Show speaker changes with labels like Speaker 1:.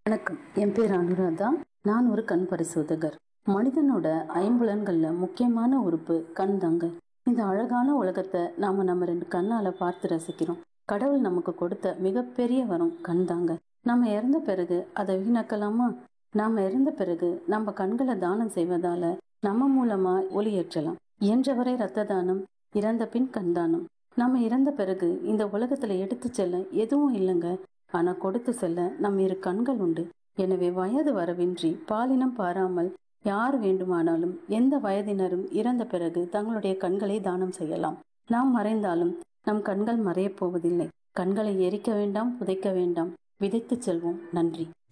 Speaker 1: வணக்கம் என் பேர் அனுராதா நான் ஒரு கண் பரிசோதகர் மனிதனோட ஐம்புலன்கள்ல முக்கியமான உறுப்பு கண் தாங்க இந்த அழகான உலகத்தை நாம நம்ம ரெண்டு கண்ணால பார்த்து ரசிக்கிறோம் கடவுள் நமக்கு கொடுத்த மிகப்பெரிய வரம் கண் தாங்க நம்ம இறந்த பிறகு அதை வீணாக்கலாமா நாம இறந்த பிறகு நம்ம கண்களை தானம் செய்வதால நம்ம மூலமா ஒளியேற்றலாம் இயன்றவரை ரத்த தானம் இறந்த பின் கண் தானம் நம்ம இறந்த பிறகு இந்த உலகத்துல எடுத்து செல்ல எதுவும் இல்லைங்க ஆனா கொடுத்து செல்ல நம் இரு கண்கள் உண்டு எனவே வயது வரவின்றி பாலினம் பாராமல் யார் வேண்டுமானாலும் எந்த வயதினரும் இறந்த பிறகு தங்களுடைய கண்களை தானம் செய்யலாம் நாம் மறைந்தாலும் நம் கண்கள் மறையப் போவதில்லை கண்களை எரிக்க வேண்டாம் புதைக்க வேண்டாம் விதைத்து செல்வோம் நன்றி